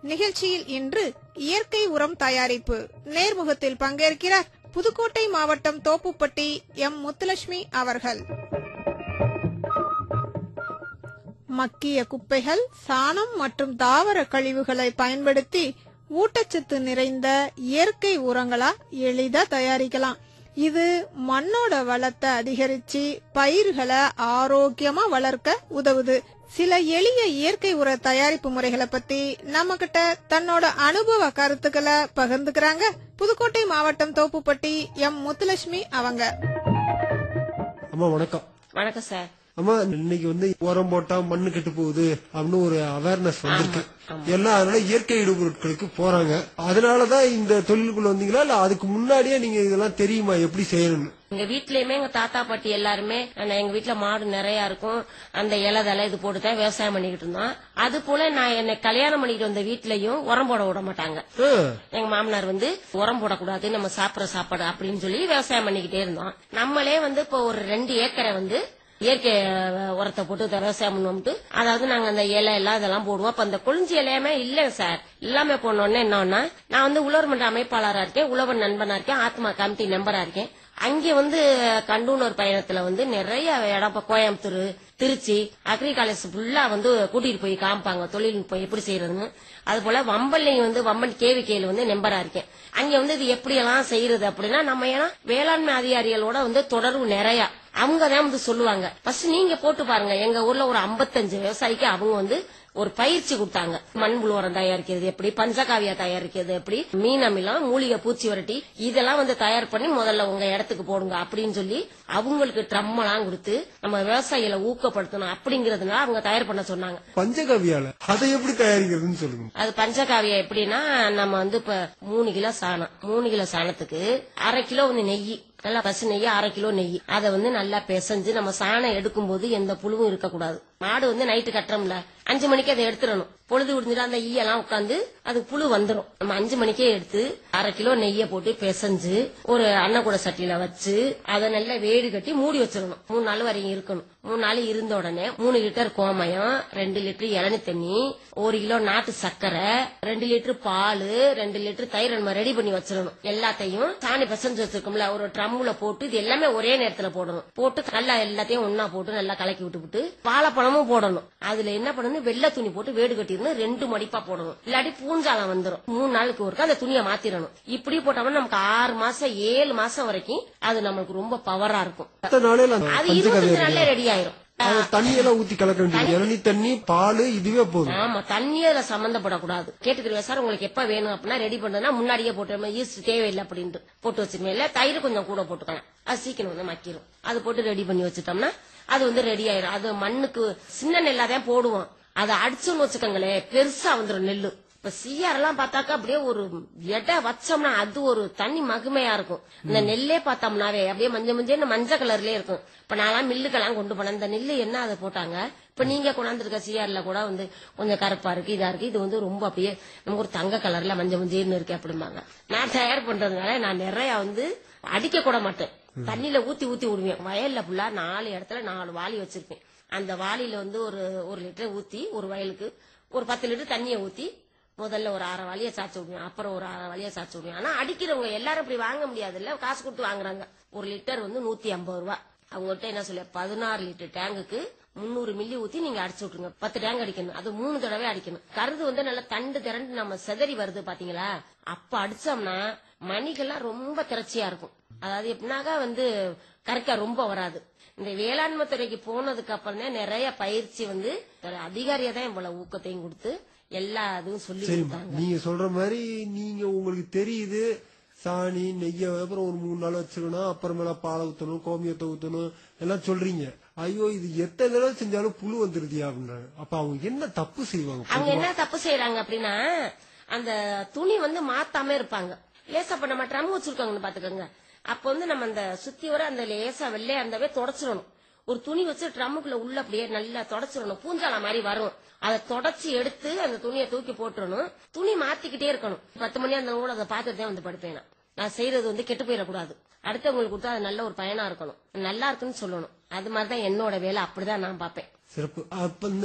நிகழ்ச்சியில் இன்று இயற்கை உரம் தயாரிப்பு நேர்முகத்தில் பங்கேற்கிறார் புதுக்கோட்டை மாவட்டம் தோப்புப்பட்டி எம் முத்துலட்சுமி அவர்கள் மக்கிய குப்பைகள் சாணம் மற்றும் தாவர கழிவுகளை பயன்படுத்தி ஊட்டச்சத்து நிறைந்த இயற்கை உரங்களா எளிதா தயாரிக்கலாம் இது மண்ணோட வளத்தை அதிகரிச்சு பயிர்களை ஆரோக்கியமா வளர்க்க உதவுது சில எளிய இயற்கை உர தயாரிப்பு முறைகளை பத்தி நம்ம கிட்ட தன்னோட அனுபவ கருத்துக்களை பகிர்ந்துக்கிறாங்க புதுக்கோட்டை மாவட்டம் தோப்புப்பட்டி எம் முத்துலட்சுமி அவங்க அம்மா வணக்கம் வணக்கம் சார் அம்மா இன்னைக்கு வந்து உரம் போட்டா மண்ணு கெட்டு போகுது அப்படின்னு ஒரு அவேர்னஸ் வந்திருக்கு எல்லாம் அதனால இயற்கை இடுபொருட்களுக்கு போறாங்க அதனாலதான் இந்த தொழிலுக்குள்ள வந்தீங்களா இல்ல அதுக்கு முன்னாடியே நீங்க இதெல்லாம் தெரியுமா எப்படி செய்யணும்னு எங்க வீட்லயுமே எங்க தாத்தா பாட்டி எல்லாருமே நான் எங்க வீட்ல மாடு நிறைய இருக்கும் அந்த இலை தலை இது போட்டு தான் விவசாயம் பண்ணிக்கிட்டு இருந்தோம் அது போல நான் என்னை கல்யாணம் பண்ணிட்டு வந்த வீட்லயும் உரம் போட விட மாட்டாங்க ஆ, எங்க மாமனார் வந்து உரம் போடக்கூடாது நம்ம சாப்பிடுற சாப்பாடு அப்படின்னு சொல்லி விவசாயம் பண்ணிக்கிட்டே இருந்தோம் நம்மளே வந்து இப்போ ஒரு ரெண்டு ஏக்கரை வந்து இயற்கை அஹ், உரத்தை போட்டு இதை விவசாயம் பண்ணுவோம்ட்டு அதாவது நாங்க அந்த இலை எல்லாம் இதெல்லாம் போடுவோம் அப்ப அந்த கொளிஞ்சி இலையாமே இல்ல சார் எல்லாமே போனோடனே என்னன்னா நான் வந்து உழவர் மன்ற அமைப்பாளரா இருக்கேன் உழவர் நண்பனா இருக்கேன் ஆத்மா கமிட்டி மெம்பரா இருக்கேன் அங்க வந்து கண்டூனர் பயணத்துல வந்து நிறைய இடம் இப்ப கோயம்புத்தூர் திருச்சி அக்ரி காலேஜ் ஃபுல்லா வந்து கூட்டிட்டு போய் காமிப்பாங்க தொழில்நுட்பம் எப்படி செய்யறதுன்னு அது போல வம்பல்லையும் வந்து வம்பன் கேவிக்கையில வந்து நம்பரா இருக்கேன் அங்க வந்து இது எப்படி எல்லாம் செய்யறது அப்படின்னா நம்ம ஏன்னா வேளாண்மை அதிகாரிகளோட வந்து தொடர்பு நிறைய அவங்க தான் வந்து சொல்லுவாங்க ஃபர்ஸ்ட் நீங்க போட்டு பாருங்க எங்க ஊர்ல ஒரு 55 விவசாயிக்கு அவங்க வந்து ஒரு பயிற்சி கொடுத்தாங்க மண்புழு உரம் தயாரிக்கிறது எப்படி பஞ்சகாவியா தயாரிக்கிறது எப்படி மீன் அமிலம் மூலிகை பூச்சி வரட்டி இதெல்லாம் வந்து தயார் பண்ணி முதல்ல உங்க இடத்துக்கு போடுங்க அப்படின்னு சொல்லி அவங்களுக்கு ட்ரம் எல்லாம் கொடுத்து நம்ம விவசாயிகளை ஊக்கப்படுத்தணும் அப்படிங்கறதுனால அவங்க தயார் பண்ண சொன்னாங்க பஞ்சகவியால அதை எப்படி தயாரிக்கிறதுன்னு சொல்லுங்க அது பஞ்சகாவியா எப்படின்னா நம்ம வந்து இப்ப மூணு கிலோ சாணம் மூணு கிலோ சாணத்துக்கு அரை கிலோ வந்து நெய் நல்லா பசு நெய் அரை கிலோ நெய் அதை வந்து நல்லா பிசைஞ்சு நம்ம சாணம் எடுக்கும்போது எந்த புழுவும் இருக்கக்கூடாது மாடு வந்து நைட்டு கட்டுறோம்ல அஞ்சு மணிக்கு அதை எடுத்துடணும் பொழுது விடிஞ்சிட்டு அந்த ஈயெல்லாம் உட்காந்து அது புழு வந்துடும் நம்ம அஞ்சு மணிக்கே எடுத்து அரை கிலோ நெய்யை போட்டு பிசைஞ்சு ஒரு அன்னக்கூட சட்டியில வச்சு அதை நல்லா வேடி கட்டி மூடி வச்சிடணும் மூணு நாள் வரையும் இருக்கணும் மூணு நாள் இருந்த உடனே மூணு லிட்டர் கோமயம் ரெண்டு லிட்டர் இளநி தண்ணி ஒரு கிலோ நாட்டு சர்க்கரை ரெண்டு லிட்டர் பால் ரெண்டு லிட்டர் தயிர் நம்ம ரெடி பண்ணி வச்சிடணும் எல்லாத்தையும் சாணி பிசைஞ்சு வச்சிருக்கோம்ல ஒரு ட்ரம்ல போட்டு இது எல்லாமே ஒரே நேரத்துல போடணும் போட்டு நல்லா எல்லாத்தையும் ஒன்னா போட்டு நல்லா கலக்கி விட்டு விட்டு வாழைப்பழமும் போடணும் அதுல என்ன பண்ணணும் வெள்ளை துணி போட்டு வேடு கட்டிடணும் ரெண்டு மடிப்பா போடணும் இல்லாட்டி பூஞ்சாலம் வந்துடும் மூணு நாளுக்கு ஒருக்கா அந்த துணியை மாத்திரணும் இப்படி போட்டோம்னா நமக்கு ஆறு மாசம் ஏழு மாசம் வரைக்கும் அது நமக்கு ரொம்ப பவரா இருக்கும் எத்தனை நாளையில அந்த அது இருபத்தஞ்சு பஞ்சகவியா நாள்ல ரெடி ஆயிரும் அது தண்ணி எல்லாம் ஊத்தி கலக்க வேண்டியது இளநீ தண்ணி பால் இதுவே போதும் ஆமா தண்ணியே அதுல சம்பந்தப்படக்கூடாது கேட்டுக்கிறேன் சார் உங்களுக்கு எப்ப வேணும் அப்படின்னா ரெடி பண்றதுன்னா முன்னாடியே போட்டு ஈஸ்ட் தேவையில்லை அப்படின்ட்டு போட்டு வச்சிருக்கேன் இல்ல தயிர் கொஞ்சம் கூட போட்டுக்கலாம் அது சீக்கிரம் வந்து மக்கிரும் அது போட்டு ரெடி பண்ணி வச்சுட்டோம்னா அது வந்து ரெடி ஆயிரும் அது மண்ணுக்கு சின்ன நெல்லாதான் போடுவோம் அதை அடிச்சோம்னு வச்சுக்கோங்களேன் பெருசா வந்துரும் நெல்லு இப்ப சிஆர் எல்லாம் பார்த்தாக்கா அப்படியே ஒரு எடை வச்சோம்னா அது ஒரு தனி மகிமையா இருக்கும் இந்த நெல்லே பார்த்தோம்னாவே அப்படியே மஞ்சள் மஞ்சள் மஞ்சள் கலர்லயே இருக்கும் இப்ப நான்லாம் மில்லுக்கெல்லாம் கொண்டு போனேன் இந்த நெல்லு என்ன அதை போட்டாங்க இப்ப நீங்க கொண்டாந்துருக்க சிஆர்ல கூட வந்து கொஞ்சம் கருப்பா இருக்கு இதா இருக்கு இது வந்து ரொம்ப அப்படியே நமக்கு ஒரு தங்க கலர்ல மஞ்சள் மஞ்சள்னு இருக்கு அப்படிம்பாங்க நான் தயார் பண்றதுனால நான் நிறைய வந்து அடிக்க கூட மாட்டேன் தண்ணியில ஊத்தி ஊத்தி விடுவேன் வயல்ல ஃபுல்லா நாலு இடத்துல நாலு வாளி வச்சிருப்பேன் அந்த வாளியில வந்து ஒரு ஒரு லிட்டர் ஊத்தி ஒரு வயலுக்கு ஒரு பத்து லிட்டர் தண்ணியை ஊத்தி முதல்ல ஒரு அரை வழியை சாச்சு விடுவேன் அப்புறம் ஒரு அரை வழியை சாச்சு விடுவேன் ஆனா அடிக்கிறவங்க எல்லாரும் இப்படி வாங்க முடியாது இல்ல காசு கொடுத்து வாங்குறாங்க ஒரு லிட்டர் வந்து நூத்தி ஐம்பது ரூபா அவங்ககிட்ட என்ன சொல்ல பதினாறு லிட்டர் டேங்குக்கு முந்நூறு மில்லி ஊத்தி நீங்க அடிச்சு விட்டுருங்க பத்து டேங்க் அடிக்கணும் அது மூணு தடவை அடிக்கணும் கருது வந்து நல்லா தண்டு திரண்டு நம்ம செதறி வருது பாத்தீங்களா அப்ப அடிச்சோம்னா மணிகள்லாம் ரொம்ப திரட்சியா இருக்கும் அதாவது எப்படின்னாக்கா வந்து கருக்கா ரொம்ப வராது இந்த வேளாண்மை துறைக்கு போனதுக்கு அப்புறம் தான் நிறைய பயிற்சி வந்து அதிகாரியா தான் இவ்வளவு ஊக்கத்தையும் கொடுத்து எல்லா இதுவும் சொல்லி சரிம்மா கொடுத்தாங்க நீங்க சொல்ற மாதிரி நீங்க உங்களுக்கு தெரியுது சாணி நெய்ய அப்புறம் ஒரு மூணு நாள் வச்சுக்கணும் அப்புறமேல பாலை ஊத்தணும் கோமியத்தை ஊத்தணும் எல்லாம் சொல்றீங்க ஐயோ இது எத்தனை தடவை செஞ்சாலும் புழு வந்துருதியா அப்படின்றாங்க அப்ப அவங்க என்ன தப்பு செய்வாங்க அவங்க என்ன தப்பு செய்யறாங்க அப்படின்னா அந்த துணி வந்து மாத்தாம இருப்பாங்க லேசா இப்ப நம்ம ட்ரம் வச்சிருக்காங்கன்னு பாத்துக்கோங்க அப்ப வந்து நம்ம அந்த சுத்தி வர அந்த லேசா வெள்ளையா இருந்தாவே தொடச்சிடணும் ஒரு துணி வச்சு ட்ரம்முக்குள்ள உள்ள அப்படியே நல்லா தொடச்சிடணும் பூஞ்சால மாதிரி வரும் அதை தொடச்சி எடுத்து அந்த துணியை தூக்கி போட்டுறணும் துணி மாத்திக்கிட்டே இருக்கணும் பத்து மணியா இருந்தாலும் கூட அதை பார்த்துட்டு தான் வந்து படுப்பேன் நான். நான் செய்யறது வந்து கெட்டு போயிடக்கூடாது அடுத்தவங்களுக்கு கொடுத்தா அது நல்ல ஒரு பயனா இருக்கணும் நல்லா இருக்குன்னு சொல்லணும் அது மாதிரிதான் என்னோட வேலை அப்படிதான் நான் பார்ப்பேன் சிறப்பு அப்ப இந்த